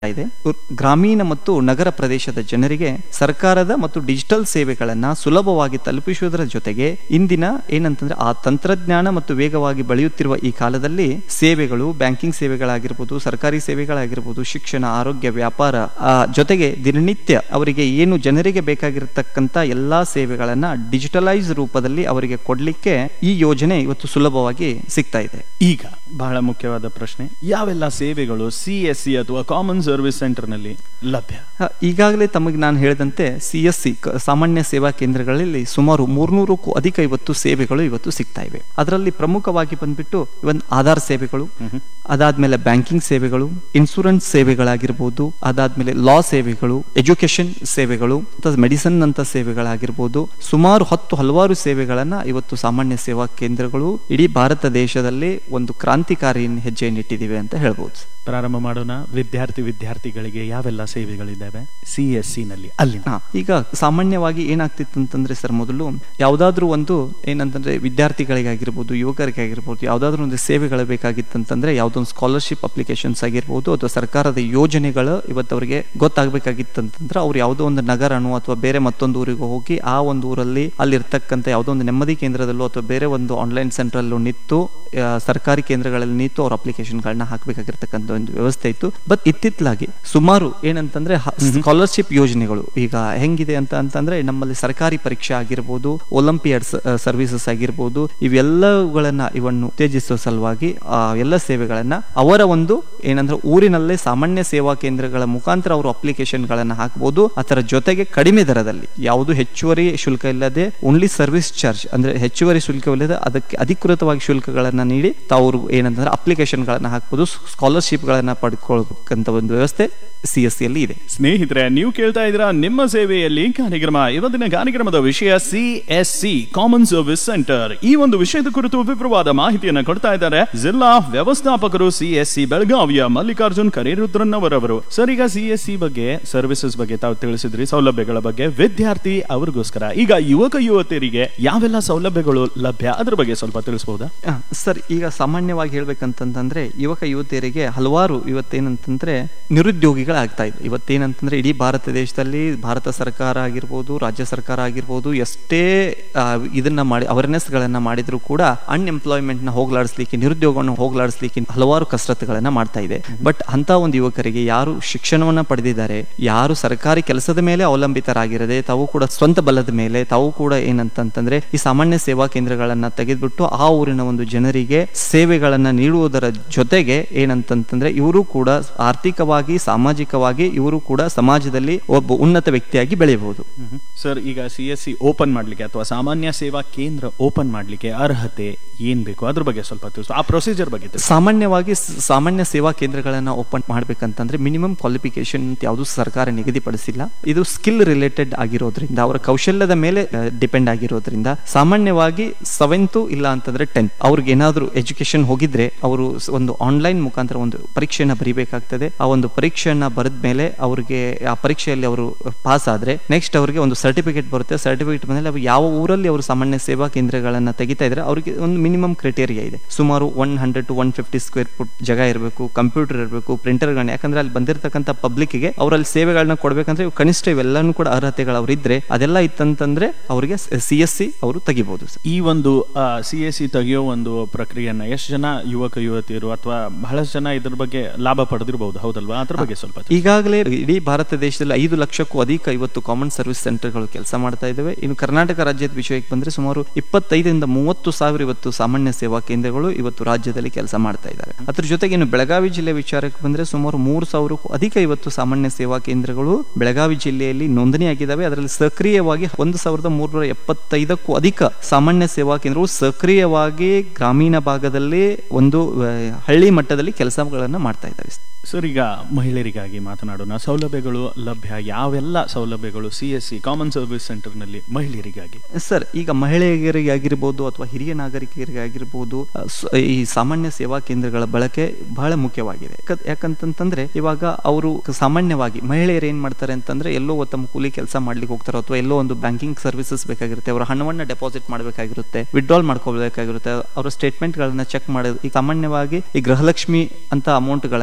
ಇದೆ ಗ್ರಾಮೀಣ ಮತ್ತು ನಗರ ಪ್ರದೇಶದ ಜನರಿಗೆ ಸರ್ಕಾರದ ಮತ್ತು ಡಿಜಿಟಲ್ ಸೇವೆಗಳನ್ನ ಸುಲಭವಾಗಿ ತಲುಪಿಸುವುದರ ಜೊತೆಗೆ ಇಂದಿನ ಏನಂತಂದ್ರೆ ಆ ತಂತ್ರಜ್ಞಾನ ಮತ್ತು ವೇಗವಾಗಿ ಬೆಳೆಯುತ್ತಿರುವ ಈ ಕಾಲದಲ್ಲಿ ಸೇವೆಗಳು ಬ್ಯಾಂಕಿಂಗ್ ಸೇವೆಗಳಾಗಿರ್ಬೋದು ಸರ್ಕಾರಿ ಸೇವೆಗಳಾಗಿರ್ಬೋದು ಶಿಕ್ಷಣ ಆರೋಗ್ಯ ವ್ಯಾಪಾರ ಆ, ಜೊತೆಗೆ ದಿನನಿತ್ಯ ಅವರಿಗೆ ಏನು ಜನರಿಗೆ ಬೇಕಾಗಿರತಕ್ಕಂತ ಎಲ್ಲಾ ಸೇವೆಗಳನ್ನ ಡಿಜಿಟಲೈಸ್ ರೂಪದಲ್ಲಿ ಅವರಿಗೆ ಕೊಡ್ಲಿಕ್ಕೆ ಈ ಯೋಜನೆ ಇವತ್ತು ಸುಲಭವಾಗಿ ಸಿಗ್ತಾ ಇದೆ ಈಗ ಬಹಳ ಮುಖ್ಯವಾದ ಪ್ರಶ್ನೆ ಯಾವೆಲ್ಲ ಸೇವೆಗಳು ಸಿ ಎಸ್ ಸಿ ಅಥವಾ ಕಾಮನ್ ಸರ್ವಿಸ್ ಸೆಂಟರ್ ನಲ್ಲಿ ಲಭ್ಯ ಹ, ಈಗಾಗಲೇ ತಮಗೆ ನಾನು ಹೇಳಿದಂತೆ ಸಿ ಎಸ್ ಸಿ ಸಾಮಾನ್ಯ ಸೇವಾ ಕೇಂದ್ರಗಳಲ್ಲಿ ಸುಮಾರು ಮೂರ್ನೂರಕ್ಕೂ ಅಧಿಕ ಇವತ್ತು ಸೇವೆಗಳು ಇವತ್ತು ಸಿಗ್ತಾ ಇವೆ ಅದರಲ್ಲಿ ಪ್ರಮುಖವಾಗಿ ಬಂದ್ಬಿಟ್ಟು ಇವನ್ ಆಧಾರ್ ಸೇವೆಗಳು ಅದಾದ್ಮೇಲೆ ಬ್ಯಾಂಕಿಂಗ್ ಸೇವೆಗಳು ಇನ್ಶೂರೆನ್ಸ್ ಸೇವೆಗಳಾಗಿರ್ಬೋದು ಅದಾದ್ಮೇಲೆ ಲಾ ಸೇವೆಗಳು ಎಜುಕೇಶನ್ ಸೇವೆಗಳು ಮೆಡಿಸಿನ್ ಅಂತ ಸೇವೆಗಳಾಗಿರ್ಬೋದು ಸುಮಾರು ಹತ್ತು ಹಲವಾರು ಸೇವೆಗಳನ್ನ ಇವತ್ತು ಸಾಮಾನ್ಯ ಸೇವಾ ಕೇಂದ್ರಗಳು ಇಡೀ ಭಾರತ ದೇಶದಲ್ಲಿ ಒಂದು ಕ್ರಾಂತಿಕಾರಿ ಹೆಜ್ಜೆಯನ್ನಿಟ್ಟಿವೆ ಅಂತ ಹೇಳ್ಬೋದು ಪ್ರಾರಂಭ ಮಾಡೋಣ ವಿದ್ಯಾರ್ಥಿ ವಿದ್ಯಾರ್ಥಿಗಳಿಗೆ ಯಾವೆಲ್ಲ ಸೇವೆಗಳಿದ್ದಾವೆ ಸಿ ಎಸ್ ಸಿ ನಲ್ಲಿ ಅಲ್ಲಿನ ಹಾ, ಈಗ ಸಾಮಾನ್ಯವಾಗಿ ಏನಾಗ್ತಿತ್ತು ಅಂತಂದ್ರೆ ಸರ್ ಮೊದಲು ಯಾವ್ದಾದ್ರು ಒಂದು ಏನಂತಂದ್ರೆ ವಿದ್ಯಾರ್ಥಿಗಳಿಗಾಗಿರ್ಬೋದು ಯುವಕರಿಗಾಗಿರ್ಬೋದು ಯಾವ್ದಾದ್ರು ಒಂದು ಸೇವೆಗಳು ಬೇಕಾಗಿತ್ತಂತಂದ್ರೆ ಯಾವ್ದೊಂದು ಸ್ಕಾಲರ್ಶಿಪ್ ಅಪ್ಲಿಕೇಶನ್ಸ್ ಆಗಿರ್ಬೋದು ಅಥವಾ ಸರ್ಕಾರದ ಯೋಜನೆಗಳು ಇವತ್ತು ಅವರಿಗೆ ಗೊತ್ತಾಗಬೇಕಾಗಿತ್ತಂತಂದ್ರೆ ಅವ್ರು ಯಾವುದೋ ಒಂದು ನಗರನೋ ಅಥವಾ ಬೇರೆ ಮತ್ತೊಂದು ಊರಿಗೆ ಹೋಗಿ ಆ ಒಂದು ಊರಲ್ಲಿ ಅಲ್ಲಿರ್ತಕ್ಕಂಥ ಯಾವುದೋ ಒಂದು ನೆಮ್ಮದಿ ಕೇಂದ್ರದಲ್ಲೋ ಅಥವಾ ಬೇರೆ ಒಂದು ಆನ್ಲೈನ್ ಸೆಂಟ್ರಲ್ಲೂ ನಿಂತು ಆ, ಸರ್ಕಾರಿ ಕೇಂದ್ರಗಳಲ್ಲಿ ನಿಂತು ಅವ್ರ ಅಪ್ಲಿಕೇಶನ್ಗಳನ್ನ ಹಾಕಬೇಕಾಗಿರ್ತಕ್ಕಂಥ ಒಂದು ವ್ಯವಸ್ಥೆ ಇತ್ತು ಬಟ್ ಇತ್ತಿತ್ತಲಾಗಿ ಸುಮಾರು ಏನಂತಂದ್ರೆ ಸ್ಕಾಲರ್ಶಿಪ್ ಯೋಜನೆಗಳು ಈಗ ಹೆಂಗಿದೆ ಅಂತ ಅಂತಂದ್ರೆ ನಮ್ಮಲ್ಲಿ ಸರ್ಕಾರಿ ಪರೀಕ್ಷೆ ಆಗಿರ್ಬೋದು ಒಲಿಂಪಿಯಾಡ್ ಸರ್ವಿಸಸ್ ಆಗಿರ್ಬೋದು ಇವೆಲ್ಲವುಗಳನ್ನ ಇವನ್ನು ಉತ್ತೇಜಿಸುವ ಸಲುವಾಗಿ ಆ ಎಲ್ಲ ಸೇವೆಗಳನ್ನ ಅವರ ಒಂದು ಏನಂದ್ರೆ ಊರಿನಲ್ಲೇ ಸಾಮಾನ್ಯ ಸೇವಾ ಕೇಂದ್ರಗಳ ಮುಖಾಂತರ ಅವರು ಅಪ್ಲಿಕೇಶನ್ ಗಳನ್ನ ಹಾಕಬಹುದು ಅದರ ಜೊತೆಗೆ ಕಡಿಮೆ ದರದಲ್ಲಿ ಯಾವುದು ಹೆಚ್ಚುವರಿ ಶುಲ್ಕ ಇಲ್ಲದೆ ಓನ್ಲಿ ಸರ್ವಿಸ್ ಚಾರ್ಜ್ ಅಂದ್ರೆ ಹೆಚ್ಚುವರಿ ಶುಲ್ಕವಿಲ್ಲದೆ ಅದಕ್ಕೆ ಅಧಿಕೃತವಾಗಿ ಶುಲ್ಕಗಳನ್ನ ನೀಡಿ ತಾವು ಏನಂತಂದ್ರೆ ಅಪ್ಲಿಕೇಶನ್ ಗಳನ್ನ ಹಾಕಬಹುದು ಸ್ಕಾಲರ್ಶಿಪ್ ಗಳನ್ನ ಪಡ್ಕೊಳ್ಬೇಕಂತ ಒಂದು ವ್ಯವಸ್ಥೆ ಸಿ ಎಸ್ ಸಿ ಇದೆ ಸ್ನೇಹಿತರೆ ನೀವು ಕೇಳ್ತಾ ಇದ್ದೀರಾ ನಿಮ್ಮ ಸೇವೆಯಲ್ಲಿ ಕಾರ್ಯಕ್ರಮ ಇವತ್ತಿನ ಕಾರ್ಯಕ್ರಮದ ವಿಷಯ C S C common service centre ಈ ಒಂದು ವಿಷಯದ ಕುರಿತು ವಿವರವಾದ ಮಾಹಿತಿಯನ್ನು ಕೊಡ್ತಾ ಇದ್ದಾರೆ ಜಿಲ್ಲಾ ವ್ಯವಸ್ಥಾಪಕರು ಸಿ ಎಸ್ ಸಿ ಬೆಳಗಾವಿಯ ಮಲ್ಲಿಕಾರ್ಜುನ್ ಕರೇರುದ್ರನ್ ಅವರವರು ಸರ್ ಈಗ ಸಿ ಎಸ್ ಸಿ ಬಗ್ಗೆ ಸರ್ವಿಸಸ್ ಬಗ್ಗೆ ತಾವು ತಿಳಿಸಿದ್ರಿ ಸೌಲಭ್ಯಗಳ ಬಗ್ಗೆ ವಿದ್ಯಾರ್ಥಿ ಅವ್ರಿಗೋಸ್ಕರ ಈಗ ಯುವಕ ಯುವತಿಯರಿಗೆ ಯಾವೆಲ್ಲ ಸೌಲಭ್ಯಗಳು ಲಭ್ಯ ಅದ್ರ ಬಗ್ಗೆ ಸ್ವಲ್ಪ ತಿಳಿಸಬಹುದಾ ಆ, ಸರ್ ಈಗ ಸಾಮಾನ್ಯವಾಗಿ ಹೇಳ್ಬೇಕಂತಂದ್ರೆ ಯುವಕ ಯುವತಿಯರಿಗೆ ಹಲವಾರು ಇವತ್ತೇನಂತಂದ್ರೆ ನಿರುದ್ಯೋಗಿಗಳಾಗ್ತಾ ಇದ್ರು ಇವತ್ತೇನಂತಂದ್ರೆ ಇಡೀ ಭಾರತ ದೇಶದಲ್ಲಿ ಭಾರತ ಸರ್ಕಾರ ಆಗಿರ್ಬೋದು ರಾಜ್ಯ ಸರ್ಕಾರ ಆಗಿರ್ಬೋದು ಎಷ್ಟೇ ಆ, ಇದನ್ನ ಮಾಡಿ ಅವೇರ್ನೆಸ್ ಗಳನ್ನ ಮಾಡಿದ್ರು ಕೂಡ ಅನ್ಎಂಪ್ಲಾಯ್ಮೆಂಟ್ ನ ಹೋಗ್ಲಾಡಿಸ್ಲಿಕ್ಕೆ ನಿರುದ್ಯೋಗವನ್ನು ಹೋಗ್ಲಾಡಿಸ್ಲಿಕ್ಕೆ ಹಲವಾರು ಕಸರತ್ತುಗಳನ್ನ ಮಾಡ್ತಾ ಇದೆ ಬಟ್ ಅಂತ ಒಂದು ಯುವಕರಿಗೆ ಯಾರು ಶಿಕ್ಷಣವನ್ನ ಪಡೆದಿದ್ದಾರೆ ಯಾರು ಸರ್ಕಾರಿ ಕೆಲಸದ ಮೇಲೆ ಅವಲಂಬಿತರಾಗಿರದೆ ತಾವು ಕೂಡ ಸ್ವಂತ ಬಲದ ಮೇಲೆ ತಾವು ಕೂಡ ಏನಂತಂತಂದ್ರೆ ಈ ಸಾಮಾನ್ಯ ಸೇವಾ ಕೇಂದ್ರಗಳನ್ನ ತೆಗೆದ್ಬಿಟ್ಟು ಆ ಊರಿನ ಒಂದು ಜನರಿಗೆ ಸೇವೆಗಳನ್ನ ನೀಡುವುದರ ಜೊತೆಗೆ ಏನಂತಂತಂದ್ರೆ ಇವರು ಕೂಡ ಆರ್ಥಿಕವಾಗಿ ಸಾಮಾಜಿಕವಾಗಿ ಇವರು ಕೂಡ ಸಮಾಜದಲ್ಲಿ ಒಬ್ಬ ಉನ್ನತ ವ್ಯಕ್ತಿಯಾಗಿ ಬೆಳೆಯಬಹುದು ಸರ್ ಈಗ ಸಿ ಎಸ್ ಸಿ ಓಪನ್ ಮಾಡ್ಲಿಕ್ಕೆ ಅಥವಾ ಸಾಮಾನ್ಯ ಸೇವಾ ಕೇಂದ್ರ ಓಪನ್ ಮಾಡ್ಲಿಕ್ಕೆ ಅರ್ಹತೆ ಏನ್ ಬೇಕು ಅದ್ರ ಬಗ್ಗೆ ಸ್ವಲ್ಪ ತಿಳಿಸು ಆ ಪ್ರೊಸೀಜರ್ ಬಗ್ಗೆ ತಿಳಿಸು. ಸಾಮಾನ್ಯವಾಗಿ ಸ- ಸಾಮಾನ್ಯ ಸೇವಾ ಕೇಂದ್ರಗಳನ್ನ ಓಪನ್ ಮಾಡ್ಬೇಕಂತಂದ್ರೆ ಮಿನಿಮಮ್ ಕ್ವಾಲಿಫಿಕೇಶನ್ ಅಂತ ಯಾವುದು ಸರ್ಕಾರ ನಿಗದಿಪಡಿಸಿಲ್ಲ ಇದು ಸ್ಕಿಲ್ ರಿಲೇಟೆಡ್ ಆಗಿರೋದ್ರಿಂದ ಅವರ ಕೌಶಲ್ಯದ ಮೇಲೆ ಡಿಪೆಂಡ್ ಆಗಿರೋದ್ರಿಂದ ಸಾಮಾನ್ಯವಾಗಿ ಸೆವೆಂತ್ ಇಲ್ಲ ಅಂತಂದ್ರೆ ಟೆಂತ್ ಅವ್ರಿಗೆ ಏನಾದ್ರು ಎಜುಕೇಶನ್ ಹೋಗಿದ್ರೆ ಅವರು ಸ್- ಒಂದು ಆನ್ಲೈನ್ ಮುಖಾಂತರ ಒಂದು ಪರೀಕ್ಷೆಯನ್ನ ಬರೀಬೇಕಾಗ್ತದೆ ಆ ಒಂದು ಪರೀಕ್ಷೆಯನ್ನ ಬರೆದ ಮೇಲೆ ಅವರಿಗೆ ಆ ಪರೀಕ್ಷೆಯಲ್ಲಿ ಅವರು ಪಾಸ್ ಆದ್ರೆ ನೆಕ್ಸ್ಟ್ ಅವರಿಗೆ ಒಂದು ಸರ್ಟಿಫಿಕೇಟ್ ಬರುತ್ತೆ ಸರ್ಟಿಫಿಕೇಟ್ ಬಂದ್ರೆ ಅವ್ರು ಯಾವ ಊರಲ್ಲಿ ಅವರು ಸಾಮಾನ್ಯ ಸೇವಾ ಕೇಂದ್ರಗಳನ್ನ ತೆಗಿತಾ ಇದ್ರೆ ಅವರಿಗೆ ಒಂದು ಮಿನಿಮಮ್ ಕ್ರೈಟೇರಿಯಾ ಇದೆ ಸುಮಾರು one hundred to one fifty square foot ಜಾಗ ಇರಬೇಕು ಕಂಪ್ಯೂಟರ್ ಇರಬೇಕು ಪ್ರಿಂಟರ್ಗಳನ್ನ ಯಾಕಂದ್ರೆ ಅಲ್ಲಿ ಬಂದಿರತಕ್ಕಂಥ ಪಬ್ಲಿಕ್ಗೆ ಅವರಲ್ಲಿ ಸೇವೆಗಳನ್ನ ಕೊಡ್ಬೇಕಂದ್ರೆ ಇವು ಕನಿಷ್ಠ ಇವೆಲ್ಲನೂ ಕೂಡ ಅರ್ಹತೆಗಳು ಅವ್ರು ಇದ್ರೆ ಅದೆಲ್ಲ ಇತ್ತಂತಂದ್ರೆ ಅವರಿಗೆ ಸಿ ಎಸ್ ಸಿ ಅವರು ತೆಗಿಬಹುದು ಸರ್ ಈ ಒಂದು ಸಿ ಎಸ್ ಸಿ ತೆಗೆಯೋ ಒಂದು ಪ್ರಕ್ರಿಯೆಯನ್ನ ಎಷ್ಟು ಜನ ಯುವಕ ಯುವತಿಯರು ಅಥವಾ ಬಹಳಷ್ಟು ಜನ ಇದ್ರ ಬಗ್ಗೆ ಲಾಭ ಪಡೆದಿರಬಹುದು ಹೌದಲ್ವಾ ಅದ್ರ ಬಗ್ಗೆ ಸ್ವಲ್ಪ ತಿಳಿಸಿ. ಈಗಾಗಲೇ ಇಡೀ ಭಾರತ ದೇಶದಲ್ಲಿ ಐದು ಲಕ್ಷಕ್ಕೂ ಅಧಿಕ ಇವತ್ತು ಕಾಮನ್ ಸರ್ವಿಸ್ ಸೆಂಟರ್ಗಳು ಕೆಲಸ ಮಾಡ್ತಾ ಇದ್ದಾವೆ ಇನ್ನು ಕರ್ನಾಟಕ ರಾಜ್ಯದ ವಿಷಯಕ್ಕೆ ಬಂದ್ರೆ ಸುಮಾರು ಇಪ್ಪತ್ತೈದರಿಂದ ಮೂವತ್ತು ಸಾವಿರ ಇವತ್ತು ಸಾಮಾನ್ಯ ಸೇವಾ ಕೇಂದ್ರಗಳು ಇವತ್ತು ರಾಜ್ಯದಲ್ಲಿ ಕೆಲಸ ಮಾಡ್ತಾ ಇದ್ದಾರೆ ಅದ್ರ ಜೊತೆಗೆ ಇನ್ನು ಬೆಳಗಾವಿ ಜಿಲ್ಲೆ ವಿಚಾರಕ್ಕೆ ಬಂದ್ರೆ ಸುಮಾರು ಮೂರು ಸಾವಿರಕ್ಕೂ ಅಧಿಕ ಇವತ್ತು ಸಾಮಾನ್ಯ ಸೇವಾ ಕೇಂದ್ರಗಳು ಬೆಳಗಾವಿ ಜಿಲ್ಲೆಯಲ್ಲಿ ನೋಂದಣಿಯಾಗಿದ್ದಾವೆ ಅದರಲ್ಲಿ ಸಕ್ರಿಯವಾಗಿ ಒಂದು ಸಾವಿರದ ಮೂರ್ನೂರ ಎಪ್ಪತ್ತೈದಕ್ಕೂ ಅಧಿಕ ಸಾಮಾನ್ಯ ಸೇವಾ ಕೇಂದ್ರಗಳು ಸಕ್ರಿಯವಾಗಿ ಗ್ರಾಮೀಣ ಭಾಗದಲ್ಲಿ ಒಂದು ಆ, ಹಳ್ಳಿ ಮಟ್ಟದಲ್ಲಿ ಕೆಲಸಗಳನ್ನ ಮಾಡ್ತಾ ಇದ್ದಾವೆ ಸರ್ ಈಗ ಮಹಿಳೆಯರಿಗಾಗಿ ಮಾತನಾಡೋಣ ಸೌಲಭ್ಯಗಳು ಲಭ್ಯ ಯಾವೆಲ್ಲ ಸೌಲಭ್ಯಗಳು C S C common service centre ನಲ್ಲಿ ಮಹಿಳೆಯರಿಗಾಗಿ ಸರ್ ಈಗ ಮಹಿಳೆಯರಿಗೆ ಆಗಿರ್ಬೋದು ಅಥವಾ ಹಿರಿಯ ನಾಗರಿಕರಿಗೆ ಆಗಿರ್ಬೋದು ಅಹ್, ಸ- ಈ ಸಾಮಾನ್ಯ ಸೇವಾ ಕೇಂದ್ರಗಳ ಬಳಕೆ ಬಹಳ ಮುಖ್ಯವಾಗಿದೆ ಯಾಕ- ಯಾಕಂತಂತಂದ್ರೆ ಇವಾಗ ಅವರು ಸಾಮಾನ್ಯವಾಗಿ ಮಹಿಳೆಯರು ಏನ್ ಮಾಡ್ತಾರೆ ಅಂತಂದ್ರೆ ಎಲ್ಲೋ ತಮ್ಮ ಕೂಲಿ ಕೆಲಸ ಮಾಡ್ಲಿಕ್ಕೆ ಹೋಗ್ತಾರೆ ಅಥವಾ ಎಲ್ಲೋ ಒಂದು ಬ್ಯಾಂಕಿಂಗ್ ಸರ್ವಿಸಸ್ ಬೇಕಾಗಿರುತ್ತೆ ಅವರ ಹಣವನ್ನ ಡೆಪಾಸಿಟ್ ಮಾಡಬೇಕಾಗಿರುತ್ತೆ ವಿಡ್ರಾಲ್ ಮಾಡ್ಕೋಬೇಕಾಗಿರುತ್ತೆ ಅವರ ಸ್ಟೇಟ್ಮೆಂಟ್ ಗಳನ್ನ ಚೆಕ್ ಮಾಡೋದು ಈಗ ಸಾಮಾನ್ಯವಾಗಿ ಈ ಗೃಹಲಕ್ಷ್ಮಿ ಅಂತ ಅಮೌಂಟ್ ಗಳನ್ನ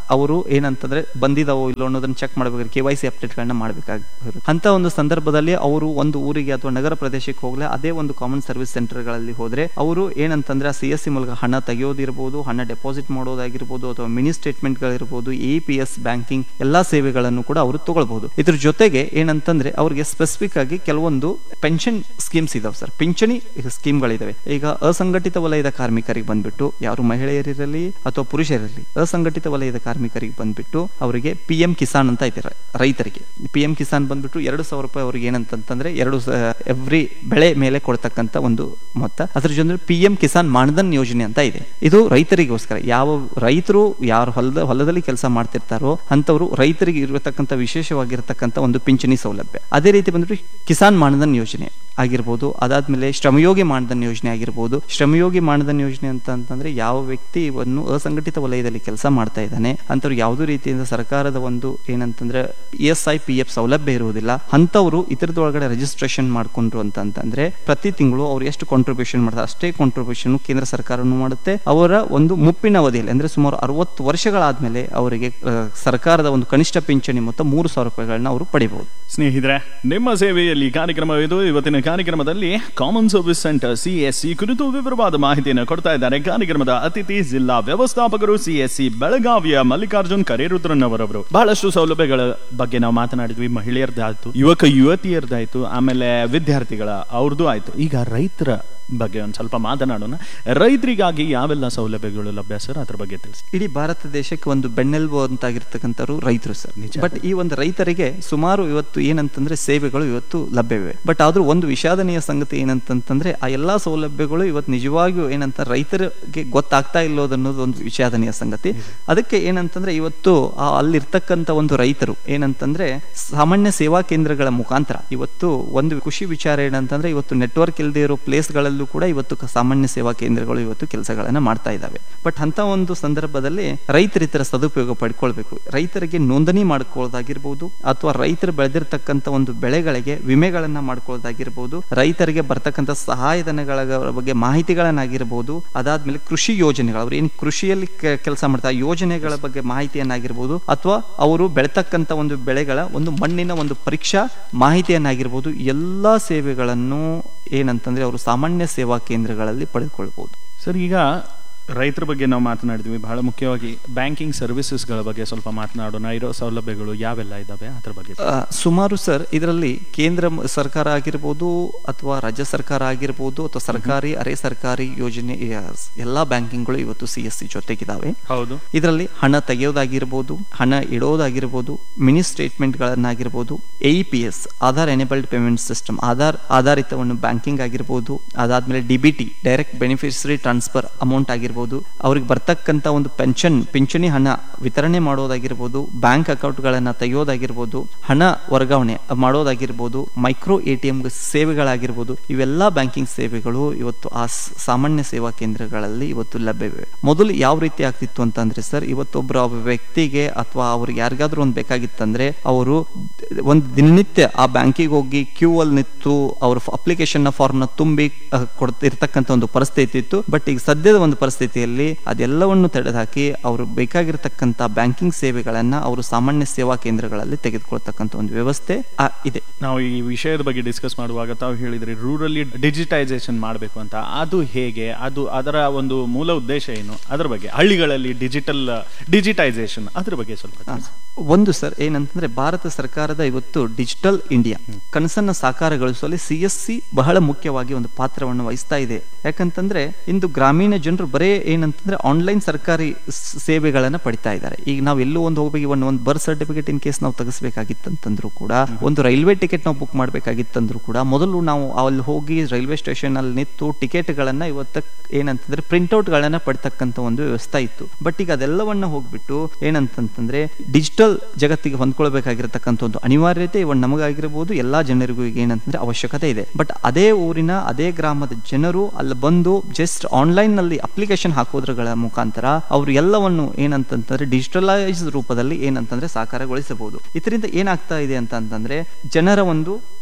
ಅವರು ಏನಂತಂದ್ರೆ ಬಂದಿದಾವೋ ಇಲ್ಲೋ ಅನ್ನೋದನ್ನ ಚೆಕ್ ಮಾಡಬೇಕಾದ್ರೆ ಕೆ ವೈ ಸಿ ಅಪ್ಡೇಟ್ಗಳನ್ನ ಮಾಡಬೇಕಾಗಿರುತ್ತೆ ಅಂತ ಒಂದು ಸಂದರ್ಭದಲ್ಲಿ ಅವರು ಒಂದು ಊರಿಗೆ ಅಥವಾ ನಗರ ಪ್ರದೇಶಕ್ಕೆ ಹೋಗ್ಲೆ ಅದೇ ಒಂದು ಕಾಮನ್ ಸರ್ವಿಸ್ ಸೆಂಟರ್ಗಳಲ್ಲಿ ಹೋದ್ರೆ ಅವರು ಏನಂತಂದ್ರೆ ಸಿ ಎಸ್ ಸಿ ಮೂಲಕ ಹಣ ತೆಗೆಯೋದಿರ್ಬೋದು ಹಣ ಡೆಪಾಸಿಟ್ ಮಾಡೋದಾಗಿರ್ಬೋದು ಅಥವಾ ಮಿನಿ ಸ್ಟೇಟ್ಮೆಂಟ್ಗಳಿರ್ಬೋದು ಎ ಪಿ ಎಸ್ ಬ್ಯಾಂಕಿಂಗ್ ಎಲ್ಲಾ ಸೇವೆಗಳನ್ನು ಕೂಡ ಅವರು ತಗೊಳ್ಬಹುದು ಇದ್ರ ಜೊತೆಗೆ ಏನಂತಂದ್ರೆ ಅವರಿಗೆ ಸ್ಪೆಸಿಫಿಕ್ ಆಗಿ ಕೆಲವೊಂದು ಪೆನ್ಷನ್ ಸ್ಕೀಮ್ಸ್ ಇದಾವೆ ಸರ್ ಪಿಂಚಣಿ ಸ್ಕೀಮ್ಗಳಿದಾವೆ ಈಗ ಅಸಂಘಟಿತ ವಲಯದ ಕಾರ್ಮಿಕರಿಗೆ ಬಂದ್ಬಿಟ್ಟು ಯಾರು ಮಹಿಳೆಯರಿರಲಿ ಅಥವಾ ಪುರುಷರಿರಲಿ ಅಸಂಘಟಿತ ವಲಯದ ಕಾರ್ಮಿಕರಿಗೆ ಬಂದ್ಬಿಟ್ಟು ಅವರಿಗೆ ಪಿ ಎಂ ಕಿಸಾನ್ ಅಂತ ಐತೆ ರೈತರಿಗೆ ಪಿ ಎಂ ಕಿಸಾನ್ ಬಂದ್ಬಿಟ್ಟು ಎರಡು ಸಾವಿರ ರೂಪಾಯಿ ಅವ್ರಿಗೆ ಏನಂತಂದ್ರೆ ಎರಡು ಎವ್ರಿ ಬೆಳೆ ಮೇಲೆ ಕೊಡ್ತಕ್ಕಂತ ಒಂದು ಮೊತ್ತ ಅದ್ರ ಜೊತೆ ಪಿ ಎಂ ಕಿಸಾನ್ ಮಾನಧನ್ ಯೋಜನೆ ಅಂತ ಇದೆ ಇದು ರೈತರಿಗೋಸ್ಕರ ಯಾವ ರೈತರು ಯಾರು ಹೊಲದ ಹೊಲದಲ್ಲಿ ಕೆಲಸ ಮಾಡ್ತಿರ್ತಾರೋ ಅಂತವರು ರೈತರಿಗೆ ಇರತಕ್ಕಂಥ ವಿಶೇಷವಾಗಿರ್ತಕ್ಕಂಥ ಒಂದು ಪಿಂಚಣಿ ಸೌಲಭ್ಯ ಅದೇ ರೀತಿ ಬಂದ್ಬಿಟ್ಟು ಕಿಸಾನ್ ಮಾನಧನ್ ಯೋಜನೆ ಆಗಿರ್ಬೋದು ಅದಾದ್ಮೇಲೆ ಶ್ರಮಯೋಗಿ ಮಾನಧನ್ ಯೋಜನೆ ಆಗಿರ್ಬೋದು ಶ್ರಮಯೋಗಿ ಮಾನಧನ್ ಯೋಜನೆ ಅಂತ ಅಂತಂದ್ರೆ ಯಾವ ವ್ಯಕ್ತಿ ಒಂದು ಅಸಂಘಟಿತ ವಲಯದಲ್ಲಿ ಕೆಲಸ ಮಾಡ್ತಾ ಇದ್ದಾನೆ ಅಂತವ್ರು ಯಾವುದೇ ರೀತಿಯಿಂದ ಸರ್ಕಾರದ ಒಂದು ಏನಂತಂದ್ರೆ E S I P F ಸೌಲಭ್ಯ ಇರುವುದಿಲ್ಲ ಅಂತವರು ಇತರದೊಳಗಡೆ ರಿಜಿಸ್ಟ್ರೇಷನ್ ಮಾಡ್ಕೊಂಡ್ರು ಅಂತ ಅಂತಂದ್ರೆ ಪ್ರತಿ ತಿಂಗಳು ಅವ್ರು ಎಷ್ಟು ಕಾಂಟ್ರಿಬ್ಯೂಷನ್ ಮಾಡ್ತಾರೆ ಅಷ್ಟೇ ಕಾಂಟ್ರಿಬ್ಯೂಷನ್ ಕೇಂದ್ರ ಸರ್ಕಾರನು ಮಾಡುತ್ತೆ ಅವರ ಒಂದು ಮುಪ್ಪಿನ ಅವಧಿಯಲ್ಲಿ ಅಂದ್ರೆ ಸುಮಾರು ಅರವತ್ತು ವರ್ಷಗಳಾದ್ಮೇಲೆ ಅವರಿಗೆ ಆ, ಸರ್ಕಾರದ ಒಂದು ಕನಿಷ್ಠ ಪಿಂಚಣಿ ಮೊತ್ತ ಮೂರು ಸಾವಿರ ರೂಪಾಯಿಗಳನ್ನ ಅವರು ಪಡಿಬಹುದು ಸ್ನೇಹಿತರೆ ನಿಮ್ಮ ಸೇವೆಯಲ್ಲಿ ಕಾರ್ಯಕ್ರಮವಿದು ಇವತ್ತಿನ ಕಾರ್ಯಕ್ರಮದಲ್ಲಿ ಕಾಮನ್ ಸರ್ವಿಸ್ ಸೆಂಟರ್ ಸಿಎಸ್ಸಿ ಕುರಿತು ವಿವರವಾದ ಮಾಹಿತಿಯನ್ನು ಕೊಡ್ತಾ ಇದ್ದಾರೆ ಕಾರ್ಯಕ್ರಮದ ಅತಿಥಿ ಜಿಲ್ಲಾ ವ್ಯವಸ್ಥಾಪಕರು ಸಿಎಸ್ಸಿ ಬೆಳಗಾವಿಯ ಮಲ್ಲಿಕಾರ್ಜುನ್ ಕರೇರುದ್ರನ್ ಅವರವರು ಬಹಳಷ್ಟು ಸೌಲಭ್ಯಗಳ ಬಗ್ಗೆ ನಾವು ಮಾತನಾಡಿದ್ವಿ ಮಹಿಳೆಯರ್ದಾಯ್ತು ಯುವಕ ಯುವತಿಯರ್ದಾಯ್ತು ಆಮೇಲೆ ವಿದ್ಯಾರ್ಥಿಗಳ ಅವ್ರದ್ದು ಆಯ್ತು ಈಗ ರೈತರ ಬಗ್ಗೆ ಒಂದ್ ಸ್ವಲ್ಪ ಮಾತನಾಡೋಣ ರೈತರಿಗಾಗಿ ಯಾವೆಲ್ಲ ಸೌಲಭ್ಯಗಳು ಲಭ್ಯ ಸರ್ ಅದ್ರ ಬಗ್ಗೆ ತಿಳಿಸಿ ಇಡೀ ಭಾರತ ದೇಶಕ್ಕೆ ಒಂದು ಬೆನ್ನೆಲುಬು ಅಂತಾಗಿರ್ತಕ್ಕಂಥವ್ರು ರೈತರು ಸರ್ ನಿಜ. ಬಟ್ ಈ ಒಂದು ರೈತರಿಗೆ ಸುಮಾರು ಇವತ್ತು ಏನಂತಂದ್ರೆ ಸೇವೆಗಳು ಇವತ್ತು ಲಭ್ಯವಿವೆ ಬಟ್ ಆದ್ರೂ ಒಂದು ವಿಷಾದನೀಯ ಸಂಗತಿ ಏನಂತಂತಂದ್ರೆ ಆ ಎಲ್ಲಾ ಸೌಲಭ್ಯಗಳು ಇವತ್ತು ನಿಜವಾಗಿಯೂ ಏನಂತ ರೈತರಿಗೆ ಗೊತ್ತಾಗ್ತಾ ಇಲ್ಲೋದನ್ನೋದು ಒಂದು ವಿಷಾದನೀಯ ಸಂಗತಿ ಅದಕ್ಕೆ ಏನಂತಂದ್ರೆ ಇವತ್ತು ಆ ಅಲ್ಲಿರ್ತಕ್ಕಂಥ ಒಂದು ರೈತರು ಏನಂತಂದ್ರೆ ಸಾಮಾನ್ಯ ಸೇವಾ ಕೇಂದ್ರಗಳ ಮುಖಾಂತರ ಇವತ್ತು ಒಂದು ಖುಷಿ ವಿಚಾರ ಏನಂತಂದ್ರೆ ಇವತ್ತು ನೆಟ್ವರ್ಕ್ ಇಲ್ಲದೆ ಇರೋ ಪ್ಲೇಸ್ಗಳಲ್ಲೂ ಕೂಡ ಇವತ್ತು ಕ- ಸಾಮಾನ್ಯ ಸೇವಾ ಕೇಂದ್ರಗಳು ಇವತ್ತು ಕೆಲಸಗಳನ್ನ ಮಾಡ್ತಾ ಇದ್ದಾವೆ ಬಟ್ ಅಂತ ಒಂದು ಸಂದರ್ಭದಲ್ಲಿ ರೈತರಿತರ ಸದುಪಯೋಗ ಪಡ್ಕೊಳ್ಬೇಕು ರೈತರಿಗೆ ನೋಂದಣಿ ಮಾಡ್ಕೊಳ್ಳೋದಾಗಿರ್ಬೋದು ಅಥವಾ ರೈತರು ಬೆಳೆದಿರ್ತಕ್ಕಂಥ ಒಂದು ಬೆಳೆಗಳಿಗೆ ವಿಮೆಗಳನ್ನ ಮಾಡ್ಕೊಳ್ಳೋದಾಗಿರ್ಬೋದು ರೈತರಿಗೆ ಬರ್ತಕ್ಕಂಥ ಸಹಾಯಧನಗಳ ಬಗ್ಗೆ ಮಾಹಿತಿಗಳನ್ನಾಗಿರ್ಬೋದು ಅದಾದ್ಮೇಲೆ ಕೃಷಿ ಯೋಜನೆಗಳು ಅವ್ರು ಏನು ಕೃಷಿಯಲ್ಲಿ ಕೆಲಸ ಮಾಡ್ತಾರೆ ಆ ಯೋಜನೆಗಳ ಬಗ್ಗೆ ಮಾಹಿತಿಯನ್ನಾಗಿರ್ಬೋದು ಅಥವಾ ಅವರು ಬೆಳೆತಕ್ಕಂಥ ಒಂದು ಬೆಳೆಗಳ ಒಂದು ಮಣ್ಣಿನ ಒಂದು ಪರೀಕ್ಷಾ ಮಾಹಿತಿಯನ್ನಾಗಿರ್ಬೋದು ಎಲ್ಲಾ ಸೇವೆಗಳನ್ನು ಏನಂತಂದ್ರೆ ಅವರು ಸಾಮಾನ್ಯ ಸೇವಾ ಕೇಂದ್ರಗಳಲ್ಲಿ ಪಡೆದುಕೊಳ್ಬಹುದು ಸರ್ ಈಗ ರೈತರ ಬಗ್ಗೆ ನಾವು ಮಾತನಾಡಿದ್ವಿ ಬಹಳ ಮುಖ್ಯವಾಗಿ ಬ್ಯಾಂಕಿಂಗ್ ಸರ್ವಿಸಸ್ಗಳ ಬಗ್ಗೆ ಸ್ವಲ್ಪ ಮಾತನಾಡೋಣ ಇರೋ ಸೌಲಭ್ಯಗಳು ಯಾವೆಲ್ಲ ಇದಾವೆ ಅದ್ರ ಬಗ್ಗೆ ಆ, ಸುಮಾರು ಸರ್ ಇದರಲ್ಲಿ ಕೇಂದ್ರ ಮ- ಸರ್ಕಾರ ಆಗಿರ್ಬೋದು ಅಥವಾ ರಾಜ್ಯ ಸರ್ಕಾರ ಆಗಿರ್ಬೋದು ಅಥವಾ ಸರ್ಕಾರಿ ಅರೆ ಸರ್ಕಾರಿ ಯೋಜನೆ ಆ, ಎಲ್ಲಾ ಬ್ಯಾಂಕಿಂಗ್ಗಳು ಇವತ್ತು ಸಿ ಎಸ್ ಸಿ ಜೊತೆಗಿದಾವೆ ಹೌದು ಇದರಲ್ಲಿ ಹಣ ತೆಗೆಯೋದಾಗಿರ್ಬೋದು ಹಣ ಇಡೋದಾಗಿರ್ಬೋದು ಮಿನಿ ಸ್ಟೇಟ್ಮೆಂಟ್ಗಳನ್ನಾಗಿರ್ಬೋದು A P S Aadhaar enabled payment system Aadhaar ಆಧಾರಿತ ಒಂದು ಬ್ಯಾಂಕಿಂಗ್ ಆಗಿರ್ಬೋದು ಅದಾದ್ಮೇಲೆ D B T direct beneficiary transfer amount ಆಗಿರ್ಬೋದು ಅವ್ರಿಗೆ ಬರ್ತಕ್ಕಂಥ ಒಂದು ಪೆನ್ಷನ್ ಪಿಂಚಣಿ ಹಣ ವಿತರಣೆ ಮಾಡೋದಾಗಿರ್ಬೋದು ಬ್ಯಾಂಕ್ ಅಕೌಂಟ್ಗಳನ್ನ ತೆಗೆಯೋದಾಗಿರ್ಬೋದು ಹಣ ವರ್ಗಾವಣೆ ಮಾಡೋದಾಗಿರ್ಬೋದು ಮೈಕ್ರೋ ಎ ಟಿ ಎಂ ಸೇವೆಗಳಾಗಿರ್ಬೋದು ಇವೆಲ್ಲ ಬ್ಯಾಂಕಿಂಗ್ ಸೇವೆಗಳು ಇವತ್ತು ಆ ಸ್- ಸಾಮಾನ್ಯ ಸೇವಾ ಕೇಂದ್ರಗಳಲ್ಲಿ ಇವತ್ತು ಲಭ್ಯವಿವೆ ಮೊದಲು ಯಾವ ರೀತಿ ಆಗ್ತಿತ್ತು ಅಂತಂದ್ರೆ ಸರ್ ಇವತ್ತೊಬ್ಬರು ಒಬ್ಬ ವ್ಯಕ್ತಿಗೆ ಅಥವಾ ಅವ್ರಿಗೆ ಯಾರಿಗಾದ್ರೂ ಒಂದು ಬೇಕಾಗಿತ್ತಂದ್ರೆ ಅವರು ಒಂದು ದಿನನಿತ್ಯ ಆ ಬ್ಯಾಂಕಿಗೆ ಹೋಗಿ ಕ್ಯೂ ಅಲ್ಲಿ ನಿಂತು ಅವ್ರ ಅಪ್ಲಿಕೇಶನ್ ನ ಫಾರ್ಮ್ ನ ತುಂಬಿ ಅಹ್, ಕೊಡ್ತಿರ್ತಕ್ಕಂಥ ಒಂದು ಪರಿಸ್ಥಿತಿ ಇತ್ತು ಬಟ್ ಈಗ ಸದ್ಯದ ಒಂದು ಪರಿಸ್ಥಿತಿಯಲ್ಲಿ ಅದೆಲ್ಲವನ್ನು ತೆಗೆದುಹಾಕಿ ಅವರು ಬೇಕಾಗಿರ್ತಕ್ಕಂಥ ಬ್ಯಾಂಕಿಂಗ್ ಸೇವೆಗಳನ್ನ ಅವರು ಸಾಮಾನ್ಯ ಸೇವಾ ಕೇಂದ್ರಗಳಲ್ಲಿ ತೆಗೆದುಕೊಳ್ತಕ್ಕಂಥ ಒಂದು ವ್ಯವಸ್ಥೆ ಆ, ಇದೆ ನಾವು ಈ ವಿಷಯದ ಬಗ್ಗೆ ಡಿಸ್ಕಸ್ ಮಾಡುವಾಗ ತಾವು ಹೇಳಿದ್ರಿ ರೂರಲಿ ಡಿಜಿಟೈಸೇಷನ್ ಮಾಡಬೇಕು ಅಂತ ಅದು ಹೇಗೆ ಅದು ಅದರ ಒಂದು ಮೂಲ ಉದ್ದೇಶ ಏನು ಅದ್ರ ಬಗ್ಗೆ ಹಳ್ಳಿಗಳಲ್ಲಿ ಡಿಜಿಟಲ್ ಡಿಜಿಟೈಸೇಷನ್ ಅದ್ರ ಬಗ್ಗೆ ಸ್ವಲ್ಪ ತಿಳಿಸಿ. ಒಂದು ಸರ್ ಏನಂತಂದ್ರೆ ಭಾರತ ಸರ್ಕಾರದ ಇವತ್ತು ಡಿಜಿಟಲ್ ಇಂಡಿಯಾ ಕನಸನ್ನ ಸಾಕಾರಗೊಳಿಸುವಲ್ಲಿ ಸಿ ಎಸ್ ಸಿ ಬಹಳ ಮುಖ್ಯವಾಗಿ ಒಂದು ಪಾತ್ರವನ್ನು ವಹಿಸ್ತಾ ಇದೆ ಯಾಕಂತಂದ್ರೆ ಇಂದು ಗ್ರಾಮೀಣ ಜನರು ಬರೇ ಏನಂತಂದ್ರೆ ಆನ್ಲೈನ್ ಸರ್ಕಾರಿ ಸ್- ಸೇವೆಗಳನ್ನ ಪಡಿತಾ ಇದ್ದಾರೆ ಈಗ ನಾವು ಎಲ್ಲೋ ಒಂದು ಹೋಗ್ಬೇಕು ಒಂದು ಒಂದು ಬರ್ತ್ ಸರ್ಟಿಫಿಕೇಟ್ ಇನ್ ಕೇಸ್ ನಾವು ತೆಗಿಸ್ಬೇಕಾಗಿತ್ತಂತಂದ್ರು ಕೂಡ ಒಂದು ರೈಲ್ವೆ ಟಿಕೆಟ್ ನಾವು ಬುಕ್ ಮಾಡ್ಬೇಕಾಗಿತ್ತಂದ್ರು ಕೂಡ ಮೊದಲು ನಾವು ಅಲ್ಲಿ ಹೋಗಿ ರೈಲ್ವೆ ಸ್ಟೇಷನ್ ಅಲ್ಲಿ ನಿಂತು ಟಿಕೆಟ್ಗಳನ್ನ ಇವತ್ತ ಏನಂತಂದ್ರೆ ಪ್ರಿಂಟ್ಔಟ್ ಗಳನ್ನ ಪಡ್ತಕ್ಕಂತ ಒಂದು ವ್ಯವಸ್ಥೆ ಇತ್ತು ಬಟ್ ಈಗ ಅದೆಲ್ಲವನ್ನ ಹೋಗ್ಬಿಟ್ಟು ಏನಂತಂತಂದ್ರೆ ಡಿಜಿಟಲ್ ಜಗತ್ತಿಗೆ ಹೊಂದ್ಕೊಳ್ಬೇಕಾಗಿರತಕ್ಕಂಥ ಒಂದು ಅನಿವಾರ್ಯತೆ ಇವನ್ ನಮಗಾಗಿರ್ಬೋದು ಎಲ್ಲಾ ಜನರಿಗೂ ಈಗ ಏನಂತಂದ್ರೆ ಅವಶ್ಯಕತೆ ಇದೆ ಬಟ್ ಅದೇ ಊರಿನ ಅದೇ ಗ್ರಾಮದ ಜನರು ಅಲ್ಲಿ ಬಂದು ಜಸ್ಟ್ ಆನ್ಲೈನ್ ನಲ್ಲಿ ಅಪ್ಲಿಕೇಶನ್ ಹಾಕೋದ್ರಗಳ ಮುಖಾಂತರ ಅವರು ಎಲ್ಲವನ್ನು ಏನಂತಂತಂದ್ರೆ ಡಿಜಿಟಲೈಸ್ ರೂಪದಲ್ಲಿ ಏನಂತಂದ್ರೆ ಸಾಕಾರಗೊಳಿಸಬಹುದು ಇದರಿಂದ ಏನಾಗ್ತಾ ಇದೆ ಅಂತ ಅಂತಂದ್ರೆ ಜನರ ಒಂದು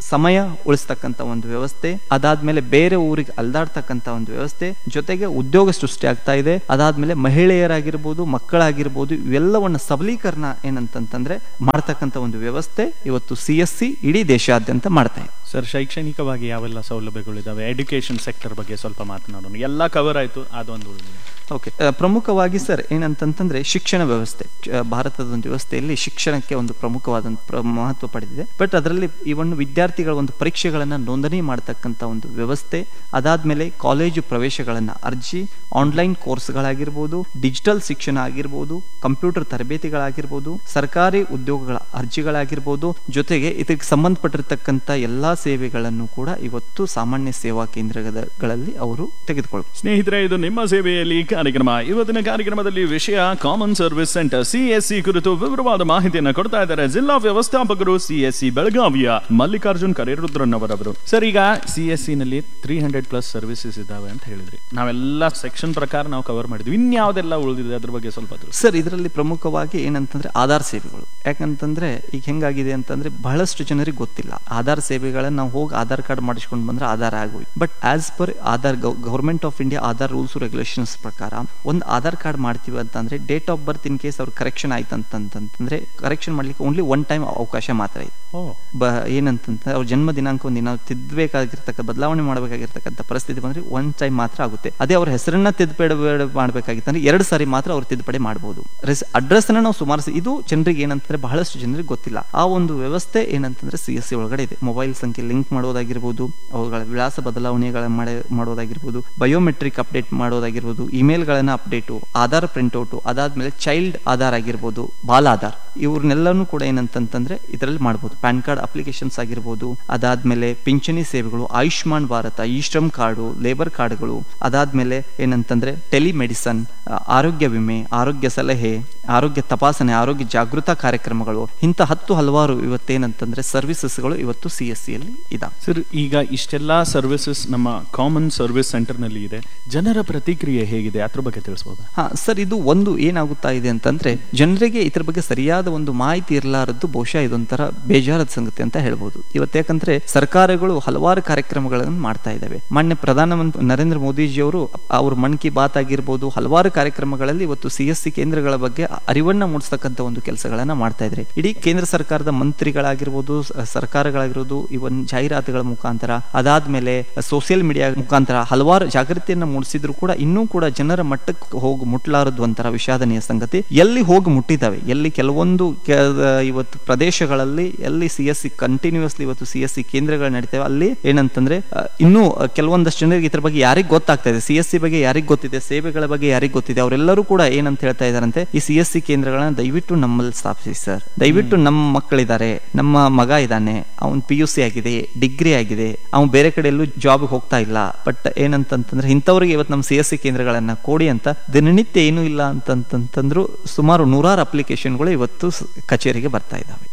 ಸಮಯ ಉಳಿಸ್ತಕ್ಕಂಥ ಒಂದು ವ್ಯವಸ್ಥೆ ಅದಾದ್ಮೇಲೆ ಬೇರೆ ಊರಿಗೆ ಅಲ್ದಾಡ್ತಕ್ಕಂಥ ಒಂದು ವ್ಯವಸ್ಥೆ ಜೊತೆಗೆ ಉದ್ಯೋಗ ಸೃಷ್ಟಿ ಆಗ್ತಾ ಇದೆ ಅದಾದ್ಮೇಲೆ ಮಹಿಳೆಯರಾಗಿರ್ಬೋದು ಮಕ್ಕಳಾಗಿರ್ಬೋದು ಇವೆಲ್ಲವನ್ನ ಸಬಲೀಕರಣ ಏನಂತಂತಂದ್ರೆ ಮಾಡ್ತಕ್ಕಂಥ ಒಂದು ವ್ಯವಸ್ಥೆ ಇವತ್ತು ಸಿ ಎಸ್ ಸಿ ಇಡೀ ದೇಶಾದ್ಯಂತ ಮಾಡ್ತಾ ಇದೆ ಸರ್ ಶೈಕ್ಷಣಿಕವಾಗಿ ಯಾವೆಲ್ಲ ಸೌಲಭ್ಯಗಳಿದಾವೆ ಎಡ್ಯುಕೇಶನ್ ಸೆಕ್ಟರ್ ಬಗ್ಗೆ ಸ್ವಲ್ಪ ಮಾತನಾಡೋಣ ಎಲ್ಲ ಕವರ್ ಆಯ್ತು ಅದೊಂದು ಉಳಿದಿದೆ ಓಕೆ ಪ್ರಮುಖವಾಗಿ ಸರ್ ಏನಂತಂತಂದ್ರೆ ಶಿಕ್ಷಣ ವ್ಯವಸ್ಥೆ ಚ- ಭಾರತದ ಒಂದು ವ್ಯವಸ್ಥೆಯಲ್ಲಿ ಶಿಕ್ಷಣಕ್ಕೆ ಒಂದು ಪ್ರಮುಖವಾದಂತ ಪ್ರ- ಮಹತ್ವ ಪಡೆದಿದೆ ಬಟ್ ಅದರಲ್ಲಿ ಇವನ್ ವಿದ್ಯಾರ್ಥಿಗಳ ಒಂದು ಪರೀಕ್ಷೆಗಳನ್ನ ನೋಂದಣಿ ಮಾಡತಕ್ಕಂತ ಒಂದು ವ್ಯವಸ್ಥೆ ಅದಾದ್ಮೇಲೆ ಕಾಲೇಜು ಪ್ರವೇಶಗಳನ್ನ ಅರ್ಜಿ ಆನ್ಲೈನ್ ಕೋರ್ಸ್ಗಳಾಗಿರ್ಬೋದು ಡಿಜಿಟಲ್ ಶಿಕ್ಷಣ ಆಗಿರ್ಬೋದು ಕಂಪ್ಯೂಟರ್ ತರಬೇತಿಗಳಾಗಿರ್ಬೋದು ಸರ್ಕಾರಿ ಉದ್ಯೋಗಗಳ ಅರ್ಜಿಗಳಾಗಿರ್ಬೋದು ಜೊತೆಗೆ ಇದಕ್ಕೆ ಸಂಬಂಧಪಟ್ಟಿರ್ತಕ್ಕಂಥ ಎಲ್ಲಾ ಸೇವೆಗಳನ್ನು ಕೂಡ ಇವತ್ತು ಸಾಮಾನ್ಯ ಸೇವಾ ಕೇಂದ್ರಗಳಲ್ಲಿ ಅವರು ತೆಗೆದುಕೊಳ್ಬಹುದು ಸ್ನೇಹಿತರೆ ಇದು ನಿಮ್ಮ ಸೇವೆಯಲ್ಲಿ ಕಾರ್ಯಕ್ರಮ ಇವತ್ತಿನ ಕಾರ್ಯಕ್ರಮದಲ್ಲಿ ವಿಷಯ ಕಾಮನ್ ಸರ್ವಿಸ್ ಸೆಂಟರ್ ಸಿಎಸ್ಸಿ ಕುರಿತು ವಿವರವಾದ ಮಾಹಿತಿಯನ್ನು ಕೊಡ್ತಾ ಇದ್ದಾರೆ ಜಿಲ್ಲಾ ವ್ಯವಸ್ಥಾಪಕರು ಸಿಎಸ್ಸಿ ಬೆಳಗಾವಿಯ ಮಲ್ಲಿಕಾರ್ಜುನ್ ಕರೇರುದ್ರನ್ ಅವರವರು ಸರ್ ಈಗ ಸಿಎಸ್ಸಿ ನಲ್ಲಿ ತ್ರೀ ಹಂಡ್ರೆಡ್ ಪ್ಲಸ್ ಸರ್ವಿಸಸ್ ಇದಾವೆ ಅಂತ ಹೇಳಿದ್ರಿ ನಾವೆಲ್ಲ ಸೆಕ್ಷನ್ ಪ್ರಕಾರ ನಾವು ಕವರ್ ಮಾಡಿದ್ವಿ ಇನ್ಯಾವುದೆಲ್ಲ ಉಳಿದಿದೆ ಅದ್ರ ಬಗ್ಗೆ ಸ್ವಲ್ಪ ತಿಳಿಸಿ ಸರ್ ಇದರಲ್ಲಿ ಪ್ರಮುಖವಾಗಿ ಏನಂತಂದ್ರೆ ಆಧಾರ್ ಸೇವೆಗಳು ಯಾಕಂತಂದ್ರೆ ಈಗ ಹೆಂಗಾಗಿದೆ ಅಂತಂದ್ರೆ ಬಹಳಷ್ಟು ಜನರಿಗೆ ಗೊತ್ತಿಲ್ಲ ಆಧಾರ್ ಸೇವೆಗಳನ್ನ ನಾವು ಹೋಗಿ ಆಧಾರ್ ಕಾರ್ಡ್ ಮಾಡಿಸ್ಕೊಂಡು ಬಂದ್ರೆ ಆಧಾರ್ ಆಗೋಯ್ತು but as per Aadhaar government of India Aadhaar rules regulations ಪ್ರಕಾರ ಒಂದು ಆಧಾರ್ ಕಾರ್ಡ್ ಮಾಡ್ತೀವಿ ಅಂತಂದ್ರೆ date of birth in case ಅವ್ರ ಕರೆಕ್ಷನ್ ಆಯ್ತು ಅಂತಂತಂದ್ರೆ ಕರೆಕ್ಷನ್ ಮಾಡ್ಲಿಕ್ಕೆ ಓನ್ಲಿ ಒನ್ ಟೈಮ್ ಅವಕಾಶ ಮಾತ್ರ ಇದೆ ಓ ಬ ಏನಂತಂದ್ರೆ ಅವ್ರ ಜನ್ಮ ದಿನಾಂಕವನ್ನು ನಾವು ತಿದ್ದಬೇಕಾಗಿರ್ತಕ್ಕ ಬದಲಾವಣೆ ಮಾಡಬೇಕಾಗಿರ್ತಕ್ಕಂಥ ಪರಿಸ್ಥಿತಿ ಬಂದ್ರೆ ಒನ್ ಟೈಮ್ ಮಾತ್ರ ಆಗುತ್ತೆ ಅದೇ ಅವ್ರ ಹೆಸರನ್ನ ತಿದ್ದುಪಡಿ ಮಾಡಬೇಕಾಗಿತ್ತಂದ್ರೆ ಎರಡು ಸಾರಿ ಮಾತ್ರ ಅವ್ರು ತಿದ್ದುಪಡಿ ಮಾಡಬಹುದು ಅಡ್ರೆಸ್ ಅನ್ನ ನಾವು ಸುಮಾರು ಸ- ಇದು ಜನರಿಗೆ ಏನಂತಂದ್ರೆ ಬಹಳಷ್ಟು ಜನರಿಗೆ ಗೊತ್ತಿಲ್ಲ ಆ ಒಂದು ವ್ಯವಸ್ಥೆ ಏನಂತಂದ್ರೆ ಸಿ ಎಸ್ ಸಿ ಒಳಗಡೆ ಇದೆ ಮೊಬೈಲ್ ಸಂಖ್ಯೆ ಲಿಂಕ್ ಮಾಡೋದಾಗಿರ್ಬೋದು ಅವುಗಳ ವಿಳಾಸ ಬದಲಾವಣೆಗಳ ಮಾಡ- ಮಾಡೋದಾಗಿರ್ಬೋದು ಬಯೋಮೆಟ್ರಿಕ್ ಅಪ್ಡೇಟ್ ಮಾಡೋದಾಗಿರ್ಬೋದು ಇಮೇಲ್ಗಳನ್ನ ಅಪ್ಡೇಟು ಆಧಾರ್ ಪ್ರಿಂಟ್ಔಟು ಅದಾದ್ಮೇಲೆ ಚೈಲ್ಡ್ ಆಧಾರ್ ಆಗಿರ್ಬೋದು ಬಾಲ್ ಆಧಾರ್ ಇವ್ರನ್ನೆಲ್ಲನೂ ಕೂಡ ಏನಂತಂತಂದ್ರೆ ಇದರಲ್ಲಿ ಮಾಡ್ಬೋದು ಪ್ಯಾನ್ ಕಾರ್ಡ್ ಅಪ್ಲಿಕೇಶನ್ಸ್ ಆಗಿರ್ಬೋದು ಅದಾದ್ಮೇಲೆ ಪಿಂಚಣಿ ಸೇವೆಗಳು ಆಯುಷ್ಮಾನ್ ಭಾರತ ಈ ಶ್ರಮ್ ಕಾರ್ಡು ಲೇಬರ್ ಕಾರ್ಡ್ಗಳು ಅದಾದ್ಮೇಲೆ ಏನಂತಂದ್ರೆ ಟೆಲಿಮೆಡಿಸನ್ ಆ, ಆರೋಗ್ಯ ವಿಮೆ ಆರೋಗ್ಯ ಸಲಹೆ ಆರೋಗ್ಯ ತಪಾಸಣೆ ಆರೋಗ್ಯ ಜಾಗೃತಾ ಕಾರ್ಯಕ್ರಮಗಳು ಇಂಥ ಹತ್ತು ಹಲವಾರು ಇವತ್ತೇನಂತಂದ್ರೆ ಸರ್ವಿಸಸ್ಗಳು ಇವತ್ತು ಸಿ ಎಸ್ ಸಿಯಲ್ಲಿ ಇದಾವೆ ಸರ್ ಈಗ ಇಷ್ಟೆಲ್ಲಾ ಸರ್ವಿಸಸ್ ನಮ್ಮ ಕಾಮನ್ ಸರ್ವಿಸ್ ಸೆಂಟರ್ ನಲ್ಲಿ ಇದೆ ಜನರ ಪ್ರತಿಕ್ರಿಯೆ ಹೇಗಿದೆ ಅದ್ರ ಬಗ್ಗೆ ತಿಳಿಸಬಹುದಾ ಹಾ ಸರ್ ಇದು ಒಂದು ಏನಾಗುತ್ತಾ ಇದೆ ಅಂತಂದ್ರೆ ಜನರಿಗೆ ಇದ್ರ ಬಗ್ಗೆ ಸರಿಯಾದ ಒಂದು ಮಾಹಿತಿ ಇರಲಾರದ್ದು ಬಹುಶಃ ಇದೊಂಥರ ಬೇಜಾರದ ಸಂಗತಿ ಅಂತ ಹೇಳ್ಬೋದು ಇವತ್ತು ಯಾಕಂದ್ರೆ ಸರ್ಕಾರಗಳು ಹಲವಾರು ಕಾರ್ಯಕ್ರಮಗಳನ್ನು ಮಾಡ್ತಾ ಇದ್ದಾವೆ ಮಾನ್ಯ ಪ್ರಧಾನಮಂತ್ರಿ ನರೇಂದ್ರ ಮೋದಿಜಿಯವರು ಅವ್ರ ಮನ್ ಕಿ ಬಾತ್ ಆಗಿರ್ಬೋದು ಹಲವಾರು ಕಾರ್ಯಕ್ರಮಗಳಲ್ಲಿ ಇವತ್ತು ಸಿ ಎಸ್ ಸಿ ಕೇಂದ್ರಗಳ ಬಗ್ಗೆ ಅರಿವನ್ನ ಮೂಡಿಸ್ತಕ್ಕಂಥ ಒಂದು ಕೆಲಸಗಳನ್ನ ಮಾಡ್ತಾ ಇದ್ದಾರೆ ಇಡೀ ಕೇಂದ್ರ ಸರ್ಕಾರದ ಮಂತ್ರಿಗಳಾಗಿರ್ಬೋದು ಸ- ಸರ್ಕಾರಗಳಾಗಿರ್ಬೋದು ಇವನ್ ಜಾಹೀರಾತುಗಳ ಮುಖಾಂತರ ಅದಾದ್ಮೇಲೆ ಸೋಷಿಯಲ್ ಮೀಡಿಯಾ ಮುಖಾಂತರ ಹಲವಾರು ಜಾಗೃತಿಯನ್ನ ಮೂಡಿಸಿದ್ರು ಕೂಡ ಇನ್ನೂ ಕೂಡ ಜನರ ಮಟ್ಟಕ್ಕೆ ಹೋಗಿ ಮುಟ್ಲಾರದು ಒಂಥರ ವಿಷಾದನೀಯ ಸಂಗತಿ ಎಲ್ಲಿ ಹೋಗಿ ಮುಟ್ಟಿದ್ದಾವೆ ಎಲ್ಲಿ ಕೆಲವೊಂದು ಕೆ- ಇವತ್ತು ಪ್ರದೇಶಗಳಲ್ಲಿ ಎಲ್ಲಿ ಸಿ ಎಸ್ ಸಿ ಕಂಟಿನ್ಯೂಸ್ಲಿ ಇವತ್ತು ಸಿ ಎಸ್ ಸಿ ಕೇಂದ್ರಗಳು ನಡೀತವೆ ಅಲ್ಲಿ ಏನಂತಂದ್ರೆ ಆ, ಇನ್ನೂ ಆ, ಕೆಲವೊಂದಷ್ಟು ಜನರಿಗೆ ಇದ್ರ ಬಗ್ಗೆ ಯಾರಿಗೆ ಗೊತ್ತಾಗ್ತಾ ಇದೆ ಸಿ ಎಸ್ ಸಿ ಬಗ್ಗೆ ಯಾರಿಗೆ ಗೊತ್ತಿದೆ ಸೇವೆಗಳ ಬಗ್ಗೆ ಯಾರಿಗೆ ಗೊತ್ತಿದೆ ಅವರೆಲ್ಲರೂ ಕೂಡ ಏನಂತ ಹೇಳ್ತಾ ಇದಾರಂತೆ ಈ ಸಿ ಎಸ್ ಸಿ ಕೇಂದ್ರಗಳನ್ನ ದಯವಿಟ್ಟು ನಮ್ಮಲ್ಲಿ ಸ್ಥಾಪಿಸಿ ಸರ್ ದಯವಿಟ್ಟು ನಮ್ಮ ಮಕ್ಕಳಿದ್ದಾರೆ ನಮ್ಮ ಮಗ ಇದ್ದಾನೆ ಅವನ್ ಪಿ ಯು ಸಿ ಆಗಿದೆ ಡಿಗ್ರಿ ಆಗಿದೆ ಅವ್ನು ಬೇರೆ ಕಡೆ ಎಲ್ಲೂ ಜಾಬ್ ಹೋಗ್ತಾ ಇಲ್ಲ ಬಟ್ ಏನಂತಂತಂದ್ರೆ ಇಂಥವ್ರಿಗೆ ಇವತ್ತು ನಮ್ಮ ಸಿ ಎಸ್ ಸಿ ಕೇಂದ್ರಗಳನ್ನ ಕೊಡಿ ಅಂತ ದಿನನಿತ್ಯ ಏನೂ ಇಲ್ಲ ಅಂತಂತಂದ್ರು ಸುಮಾರು ನೂರಾರು ಅಪ್ಲಿಕೇಶನ್ಗಳು ಇವತ್ತು ಸ- ಕಚೇರಿಗೆ ಬರ್ತಾ ಇದ್ದಾವೆ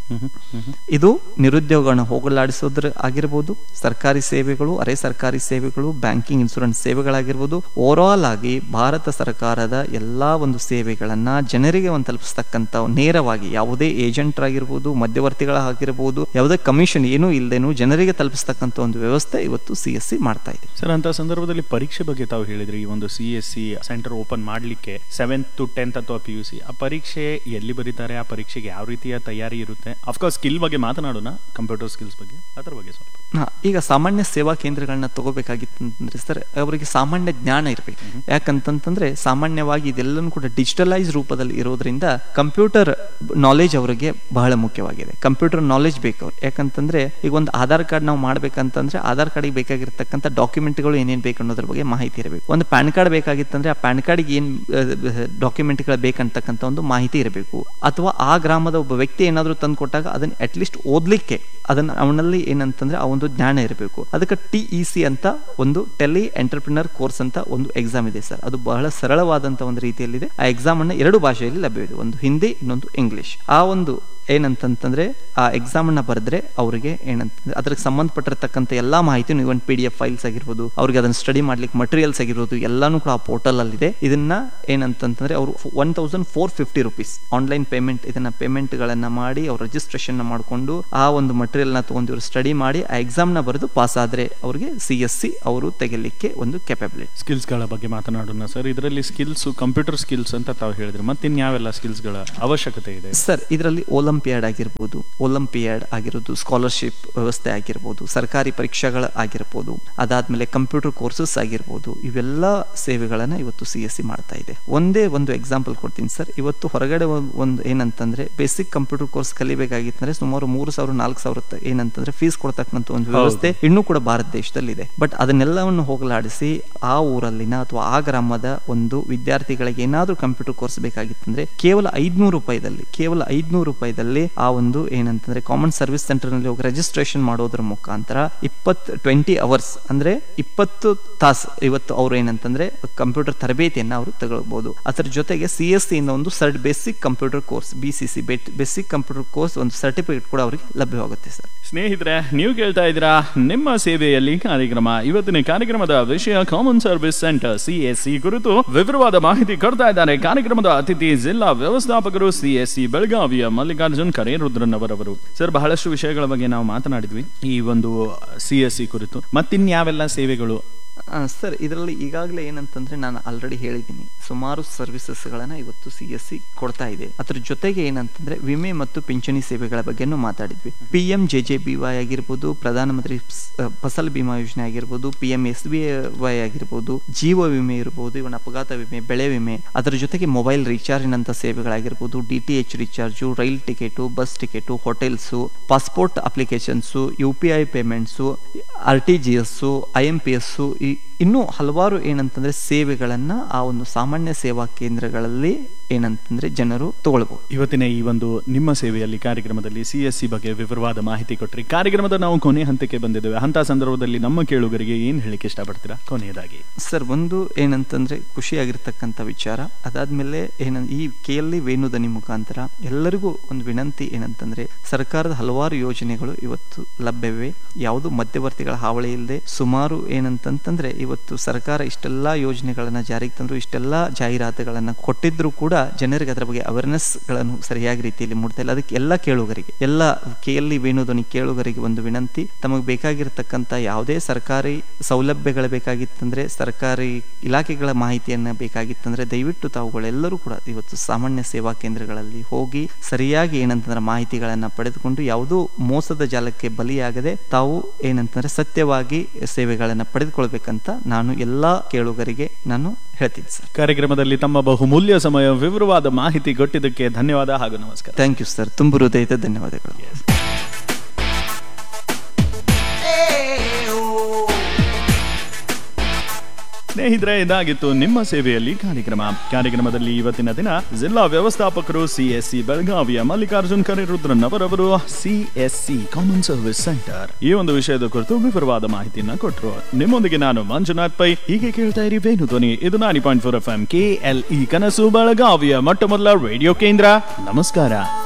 ಇದು ನಿರುದ್ಯೋಗವನ್ನು ಹೋಗಲಾಡಿಸೋದ್ರ ಆಗಿರ್ಬೋದು ಸರ್ಕಾರಿ ಸೇವೆಗಳು ಅರೆ ಸರ್ಕಾರಿ ಸೇವೆಗಳು ಬ್ಯಾಂಕಿಂಗ್ ಇನ್ಶೂರೆನ್ಸ್ ಸೇವೆಗಳಾಗಿರ್ಬೋದು ಓವರ್ ಆಲ್ ಆಗಿ ಭಾರತ ಸರ್ಕಾರದ ಎಲ್ಲಾ ಒಂದು ಸೇವೆಗಳನ್ನ ಜನರಿಗೆ ಒಂದು ತಲುಪಿಸ್ತಕ್ಕಂಥ ನೇರವಾಗಿ ಯಾವುದೇ ಏಜೆಂಟ್ ಆಗಿರ್ಬೋದು ಮಧ್ಯವರ್ತಿಗಳ ಆಗಿರ್ಬೋದು ಯಾವುದೇ ಕಮಿಷನ್ ಏನೂ ಇಲ್ಲದೇನು ಜನರಿಗೆ ತಲುಪಿಸ್ತಕ್ಕಂಥ ಒಂದು ವ್ಯವಸ್ಥೆ ಇವತ್ತು ಸಿ ಎಸ್ ಸಿ ಮಾಡ್ತಾ ಇದೆ ಸರ್ ಅಂತ ಸಂದರ್ಭದಲ್ಲಿ ಪರೀಕ್ಷೆ ಬಗ್ಗೆ ತಾವು ಹೇಳಿದ್ರಿ ಈ ಒಂದು C S C centre open ಮಾಡ್ಲಿಕ್ಕೆ ಸೆವೆಂತ್ ಟು ಟೆಂತ್ ಅಥವಾ ಪಿ ಯು ಸಿ ಆ ಪರೀಕ್ಷೆ ಎಲ್ಲಿ ಬರೀತಾರೆ ಆ ಪರೀಕ್ಷೆಗೆ ಯಾವ ರೀತಿಯ ತಯಾರಿ ಇರುತ್ತೆ ಅಫ್ಕೋರ್ಸ್ ಸ್ಕಿಲ್ ಬಗ್ಗೆ ಮಾತನಾಡೋಣ ಕಂಪ್ಯೂಟರ್ ಸ್ಕಿಲ್ಸ್ ಬಗ್ಗೆ ಅದ್ರ ಬಗ್ಗೆ ಸ್ವಲ್ಪ ಹಾ, ಈಗ ಸಾಮಾನ್ಯ ಸೇವಾ ಕೇಂದ್ರಗಳನ್ನ ತಗೋಬೇಕಾಗಿತ್ತಂದ್ರೆ ಸರ್ ಅವರಿಗೆ ಸಾಮಾನ್ಯ ಜ್ಞಾನ ಇರಬೇಕು ಯಾಕಂತಂತಂದ್ರೆ ಸಾಮಾನ್ಯವಾಗಿ ಇದೆಲ್ಲನೂ ಕೂಡ ಡಿಜಿಟಲೈಸ್ ರೂಪದಲ್ಲಿ ಇರೋದ್ರಿಂದ ಕಂಪ್ಯೂಟರ್ ನಾಲೆಜ್ ಅವರಿಗೆ ಬಹಳ ಮುಖ್ಯವಾಗಿದೆ ಕಂಪ್ಯೂಟರ್ ನಾಲೆಜ್ ಬೇಕು ಅವ್ರು ಯಾಕಂತಂದ್ರೆ ಈಗ ಒಂದು ಆಧಾರ್ ಕಾರ್ಡ್ ನಾವು ಮಾಡ್ಬೇಕಂತಂದ್ರೆ ಆಧಾರ್ ಕಾರ್ಡಿಗೆ ಬೇಕಾಗಿರ್ತಕ್ಕಂಥ ಡಾಕ್ಯುಮೆಂಟ್ಗಳು ಏನೇನು ಬೇಕು ಅನ್ನೋದ್ರ ಬಗ್ಗೆ ಮಾಹಿತಿ ಇರಬೇಕು ಒಂದು ಪ್ಯಾನ್ ಕಾರ್ಡ್ ಬೇಕಾಗಿತ್ತಂದ್ರೆ ಆ ಪ್ಯಾನ್ ಕಾರ್ಡಿಗೆ ಏನ್ ಡಾಕ್ಯುಮೆಂಟ್ಗಳು ಬೇಕಂತಕ್ಕಂಥ ಒಂದು ಮಾಹಿತಿ ಇರಬೇಕು ಅಥವಾ ಆ ಗ್ರಾಮದ ಒಬ್ಬ ವ್ಯಕ್ತಿ ಏನಾದರೂ ತಂದು ಕೊಟ್ಟಾಗ ಅದನ್ನ ಅಟ್ಲೀಸ್ಟ್ ಓದ್ಲಿಕ್ಕೆ ಅದನ್ನ ಅವನಲ್ಲಿ ಏನಂತಂದ್ರೆ ಆ ಒಂದು ಜ್ಞಾನ ಇರಬೇಕು ಅದಕ್ಕೆ ಟಿ ಇ ಸಿ ಅಂತ ಒಂದು ಟೆಲಿ ಎಂಟರ್ಪ್ರಿನರ್ ಕೋರ್ಸ್ ಅಂತ ಒಂದು ಎಕ್ಸಾಮ್ ಇದೆ ಸರ್ ಅದು ಬಹಳ ಸರಳವಾದಂತ ಒಂದು ರೀತಿಯಲ್ಲಿದೆ ಆ ಎಕ್ಸಾಮ್ ಅನ್ನ ಎರಡು ಭಾಷೆಯಲ್ಲಿ ಲಭ್ಯವಿದೆ ಒಂದು ಹಿಂದಿ ಇನ್ನೊಂದು ಇಂಗ್ಲಿಷ್ ಆ ಒಂದು ಏನಂತಂತಂದ್ರೆ ಆ ಎಕ್ಸಾಮ್ ಅನ್ನ ಬರೆದ್ರೆ ಅವರಿಗೆ ಏನಂತಂದ್ರೆ ಅದಕ್ಕೆ ಸಂಬಂಧಪಟ್ಟಿರ್ತಕ್ಕಂಥ ಎಲ್ಲಾ ಮಾಹಿತಿ even P D F files ಆಗಿರ್ಬೋದು ಅವ್ರಿಗೆ ಅದನ್ನ ಸ್ಟಡಿ ಮಾಡ್ಲಿಕ್ಕೆ ಮಟೀರಿಯಲ್ಸ್ ಆಗಿರ್ಬೋದು ಎಲ್ಲಾನು ಕೂಡ ಆ ಪೋರ್ಟಲ್ ಅಲ್ಲಿ ಇದೆ ಇದನ್ನ ಏನಂತಂತಂದ್ರೆ ಅವರು one thousand four fifty rupees online payment ಇದನ್ನ ಪೇಮೆಂಟ್ ಗಳನ್ನ ಮಾಡಿ ಅವ್ರು ರಿಜಿಸ್ಟ್ರೇಷನ್ ಮಾಡಿಕೊಂಡು ಆ ಒಂದು ಮಟೀರಿಯಲ್ ನ ತಗೊಂಡು ಇವರು ಸ್ಟಡಿ ಮಾಡಿ ಆ ಎಕ್ಸಾಮ್ ನ ಬರೆದು ಪಾಸ್ ಆದ್ರೆ ಅವರಿಗೆ ಸಿ ಎಸ್ ಸಿ ಅವರು ತೆಗಿಲಿಕ್ಕೆ ಒಂದು ಕೆಪಾಬಿಲಿಟಿ ಸ್ಕಿಲ್ಸ್ ಗಳ ಬಗ್ಗೆ ಮಾತನಾಡೋಣ ಸರ್ ಇದರಲ್ಲಿ ಸ್ಕಿಲ್ಸ್ ಕಂಪ್ಯೂಟರ್ ಸ್ಕಿಲ್ಸ್ ಅಂತ ತಾವು ಹೇಳಿದ್ರಿ ಮತ್ತಿನ್ಯಾವೆಲ್ಲ ಸ್ಕಿಲ್ಸ್ ಗಳ ಅವಶ್ಯಕತೆ ಇದೆ ಸರ್ ಇದರಲ್ಲಿ ಒಲಿಂಪಿಯಾಡ್ ಆಗಿರ್ಬೋದು ಒಲಿಂಪಿಯಾಡ್ ಆಗಿರೋದು ಸ್ಕಾಲರ್ಶಿಪ್ ವ್ಯವಸ್ಥೆ ಆಗಿರ್ಬೋದು ಸರ್ಕಾರಿ ಪರೀಕ್ಷೆಗಳ ಆಗಿರ್ಬೋದು ಅದಾದ್ಮೇಲೆ ಕಂಪ್ಯೂಟರ್ ಕೋರ್ಸಸ್ ಆಗಿರ್ಬೋದು ಇವೆಲ್ಲ ಸೇವೆಗಳನ್ನ ಇವತ್ತು ಸಿ ಎಸ್ ಸಿ ಮಾಡ್ತಾ ಇದೆ ಒಂದೇ ಒಂದು ಎಕ್ಸಾಂಪಲ್ ಕೊಡ್ತೀನಿ ಸರ್ ಇವತ್ತು ಹೊರಗಡೆ ಒಂದ್- ಒಂದು ಏನಂತಂದ್ರೆ ಬೇಸಿಕ್ ಕಂಪ್ಯೂಟರ್ ಕೋರ್ಸ್ ಕಲಿಬೇಕಾಗಿತ್ತಂದ್ರೆ ಸುಮಾರು ಮೂರು ಸಾವಿರ ನಾಲ್ಕು ಸಾವಿರ ತ- ಏನಂತಂದ್ರೆ ಫೀಸ್ ಕೊಡ್ತಕ್ಕಂಥ ಒಂದು ವ್ಯವಸ್ಥೆ ಇನ್ನೂ ಕೂಡ ಭಾರತ ದೇಶದಲ್ಲಿ ಇದೆ ಬಟ್ ಅದನ್ನೆಲ್ಲವನ್ನು ಹೋಗಲಾಡಿಸಿ ಆ ಊರಲ್ಲಿನ ಅಥವಾ ಆ ಗ್ರಾಮದ ಒಂದು ವಿದ್ಯಾರ್ಥಿಗಳಿಗೆ ಏನಾದ್ರೂ ಕಂಪ್ಯೂಟರ್ ಕೋರ್ಸ್ ಬೇಕಾಗಿತ್ತಂದ್ರೆ ಕೇವಲ ಐದ್ನೂರು ರೂಪಾಯಿದಲ್ಲಿ ಕೇವಲ ಐದ್ನೂರು ರೂಪಾಯಿದಲ್ಲಿ ಆ ಒಂದು ಏನಂತಂದ್ರೆ ಕಾಮನ್ ಸರ್ವಿಸ್ ಸೆಂಟರ್ ನಲ್ಲಿ ಹೋಗಿ ರಿಜಿಸ್ಟ್ರೇಷನ್ ಮಾಡೋದ್ರ ಮುಖಾಂತರ ಇಪ್ಪತ್ ಟ್ವೆಂಟಿ ಅವರ್ಸ್ ಅಂದ್ರೆ ಇಪ್ಪತ್ತು ತಾಸು ಇವತ್ತು ಅವ್ರು ಏನಂತಂದ್ರೆ ಕಂಪ್ಯೂಟರ್ ತರಬೇತಿಯನ್ನ ಅವರು ತಗೊಳ್ಬಹುದು ಅದರ ಜೊತೆಗೆ ಸಿ ಎಸ್ ಸಿ ಇಂದ ಒಂದು ಸರ್ಟ್ basic computer course B C C basic computer course ಒಂದು ಸರ್ಟಿಫಿಕೇಟ್ ಕೂಡ ಅವರಿಗೆ ಲಭ್ಯವಾಗುತ್ತೆ ಸರ್ ಸ್ನೇಹಿತರೆ ನೀವು ಕೇಳ್ತಾ ಇದ್ದೀರಾ ನಿಮ್ಮ ಸೇವೆಯಲ್ಲಿ ಕಾರ್ಯಕ್ರಮ ಇವತ್ತಿನ ಕಾರ್ಯಕ್ರಮದ ವಿಷಯ ಕಾಮನ್ ಸರ್ವಿಸ್ ಸೆಂಟರ್ ಸಿಎಸ್ಸಿ ಕುರಿತು ವಿವರವಾದ ಮಾಹಿತಿ ಕೊಡ್ತಾ ಇದ್ದಾರೆ ಕಾರ್ಯಕ್ರಮದ ಅತಿಥಿ ಜಿಲ್ಲಾ ವ್ಯವಸ್ಥಾಪಕರು ಸಿಎಸ್ಸಿ ಬೆಳಗಾವಿಯ ಮಲ್ಲಿಕಾರ್ಜುನ್ ಕರೇರುದ್ರನ್ ಅವರವರು ಸರ್ ಬಹಳಷ್ಟು ವಿಷಯಗಳ ಬಗ್ಗೆ ನಾವು ಮಾತನಾಡಿದ್ವಿ ಈ ಒಂದು ಸಿಎಸ್ಸಿ ಕುರಿತು ಮತ್ತಿನ್ಯಾವೆಲ್ಲ ಸೇವೆಗಳು ಆ, ಸರ್ ಇದರಲ್ಲಿ ಈಗಾಗಲೇ ಏನಂತಂದ್ರೆ ನಾನು ಆಲ್ರೆಡಿ ಹೇಳಿದ್ದೀನಿ ಸುಮಾರು ಸರ್ವಿಸಸ್ಗಳನ್ನ ಇವತ್ತು ಸಿ ಎಸ್ ಸಿ ಕೊಡ್ತಾ ಇದೆ ಅದ್ರ ಜೊತೆಗೆ ಏನಂತಂದ್ರೆ ವಿಮೆ ಮತ್ತು ಪಿಂಚಣಿ ಸೇವೆಗಳ ಬಗ್ಗೆನೂ ಮಾತಾಡಿದ್ವಿ P M J J B Y ಆಗಿರ್ಬೋದು ಪ್ರಧಾನಮಂತ್ರಿ ಸ್- ಆ, ಫಸಲ್ ಬಿಮಾ ಯೋಜನೆ ಆಗಿರ್ಬೋದು P M S B Y ಆಗಿರ್ಬೋದು ಜೀವ ವಿಮೆ ಇರ್ಬೋದು ಇವನ್ ಅಪಘಾತ ವಿಮೆ ಬೆಳೆ ವಿಮೆ ಅದರ ಜೊತೆಗೆ ಮೊಬೈಲ್ ರೀಚಾರ್ಜಿನಂತ ಸೇವೆಗಳಾಗಿರ್ಬೋದು D T H recharge rail ticket bus ticket hotels passport applications U P I payments R T G S I M P S ಇನ್ನೂ ಹಲವಾರು ಏನಂತಂದ್ರೆ ಸೇವೆಗಳನ್ನ ಆ ಒಂದು ಸಾಮಾನ್ಯ ಸೇವಾ ಕೇಂದ್ರಗಳಲ್ಲಿ ಏನಂತಂದ್ರೆ ಜನರು ತಗೊಳ್ಬಹುದು ಇವತ್ತಿನ ಈ ಒಂದು ನಿಮ್ಮ ಸೇವೆಯಲ್ಲಿ ಕಾರ್ಯಕ್ರಮದಲ್ಲಿ ಸಿಎಸ್ಸಿ ಬಗ್ಗೆ ವಿವರವಾದ ಮಾಹಿತಿ ಕೊಟ್ರಿ ಕಾರ್ಯಕ್ರಮದ ನಾವು ಕೊನೆ ಹಂತಕ್ಕೆ ಬಂದಿದ್ದೇವೆ ಅಂತ ಸಂದರ್ಭದಲ್ಲಿ ನಮ್ಮ ಕೇಳುಗರಿಗೆ ಏನ್ ಹೇಳಿಕೆ ಇಷ್ಟಪಡ್ತೀರಾ ಕೊನೆಯದಾಗಿ ಸರ್ ಒಂದು ಏನಂತಂದ್ರೆ ಖುಷಿಯಾಗಿರ್ತಕ್ಕಂಥ ವಿಚಾರ ಅದಾದ್ಮೇಲೆ ಏನ ಈ ಕೆ ಎಲ್ ವೇಣುದನಿ ಮುಖಾಂತರ ಎಲ್ಲರಿಗೂ ಒಂದು ವಿನಂತಿ ಏನಂತಂದ್ರೆ ಸರ್ಕಾರದ ಹಲವಾರು ಯೋಜನೆಗಳು ಇವತ್ತು ಲಭ್ಯವಿವೆ ಯಾವುದು ಮಧ್ಯವರ್ತಿಗಳ ಹಾವಳಿ ಇಲ್ಲದೆ ಸುಮಾರು ಏನಂತಂತಂದ್ರೆ ಇವತ್ತು ಸರ್ಕಾರ ಇಷ್ಟೆಲ್ಲಾ ಯೋಜನೆಗಳನ್ನ ಜಾರಿಗೆ ತಂದ್ರು ಇಷ್ಟೆಲ್ಲಾ ಜಾಹೀರಾತುಗಳನ್ನ ಕೊಟ್ಟಿದ್ರು ಕೂಡ ಜನರಿಗೆ ಅದರ ಬಗ್ಗೆ ಅವೇರ್ನೆಸ್ ಗಳನ್ನು ಸರಿಯಾಗಿ ರೀತಿಯಲ್ಲಿ ಮೂಡ್ತಾ ಇಲ್ಲ ಅದಕ್ಕೆ ಎಲ್ಲ ಕೇಳುಗರಿಗೆ ಎಲ್ಲ ಕೆ ಎಲ್ ವೇಣುಧ್ವನಿ ಕೇಳುಗರಿಗೆ ಒಂದು ವಿನಂತಿ ತಮಗೆ ಬೇಕಾಗಿರ್ತಕ್ಕಂಥ ಯಾವುದೇ ಸರ್ಕಾರಿ ಸೌಲಭ್ಯಗಳು ಬೇಕಾಗಿತ್ತಂದ್ರೆ ಸರ್ಕಾರಿ ಇಲಾಖೆಗಳ ಮಾಹಿತಿಯನ್ನ ಬೇಕಾಗಿತ್ತಂದ್ರೆ ದಯವಿಟ್ಟು ತಾವುಗಳೆಲ್ಲರೂ ಕೂಡ ಇವತ್ತು ಸಾಮಾನ್ಯ ಸೇವಾ ಕೇಂದ್ರಗಳಲ್ಲಿ ಹೋಗಿ ಸರಿಯಾಗಿ ಏನಂತಂದ್ರೆ ಮಾಹಿತಿಗಳನ್ನ ಪಡೆದುಕೊಂಡು ಯಾವುದೋ ಮೋಸದ ಜಾಲಕ್ಕೆ ಬಲಿಯಾಗದೆ ತಾವು ಏನಂತಂದ್ರೆ ಸತ್ಯವಾಗಿ ಸೇವೆಗಳನ್ನ ಪಡೆದುಕೊಳ್ಬೇಕಂತ ನಾನು ಎಲ್ಲಾ ಕೇಳುಗರಿಗೆ ನಾನು ಹೇಳ್ತೀನಿ ಸರ್ ಕಾರ್ಯಕ್ರಮದಲ್ಲಿ ತಮ್ಮ ಬಹುಮೂಲ್ಯ ಸಮಯ ವಿವರವಾದ ಮಾಹಿತಿ ಕೊಟ್ಟಿದ್ದಕ್ಕೆ ಧನ್ಯವಾದ ಹಾಗೂ ನಮಸ್ಕಾರ ಥ್ಯಾಂಕ್ ಯು ಸರ್ ತುಂಬ ಹೃದಯದ ಧನ್ಯವಾದಗಳು ಸ್ನೇಹಿತರೆ ಇದಾಗಿತ್ತು ನಿಮ್ಮ ಸೇವೆಯಲ್ಲಿ ಕಾರ್ಯಕ್ರಮ ಕಾರ್ಯಕ್ರಮದಲ್ಲಿ ಇವತ್ತಿನ ದಿನ ಜಿಲ್ಲಾ ವ್ಯವಸ್ಥಾಪಕರು ಸಿಎಸ್ಸಿ ಬೆಳಗಾವಿಯ ಮಲ್ಲಿಕಾರ್ಜುನ್ ಕರಿರುದ್ರನ್ ಅವರವರು ಸಿಎಸ್ಸಿ ಕಾಮನ್ ಸರ್ವಿಸ್ ಸೆಂಟರ್ ಈ ಒಂದು ವಿಷಯದ ಕುರಿತು ವಿವರವಾದ ಮಾಹಿತಿಯನ್ನ ಕೊಟ್ಟರು ನಿಮ್ಮೊಂದಿಗೆ ನಾನು ಮಂಜುನಾಥ್ ಪೈ ಹೀಗೆ ಕೇಳ್ತಾ ಇರಿ ವೇಣು ಧ್ವನಿ ಇದು ನಾನಿ point four F M K L E ಕನಸು ಬೆಳಗಾವಿಯ ಮೊಟ್ಟ ಮೊದಲ ರೇಡಿಯೋ ಕೇಂದ್ರ ನಮಸ್ಕಾರ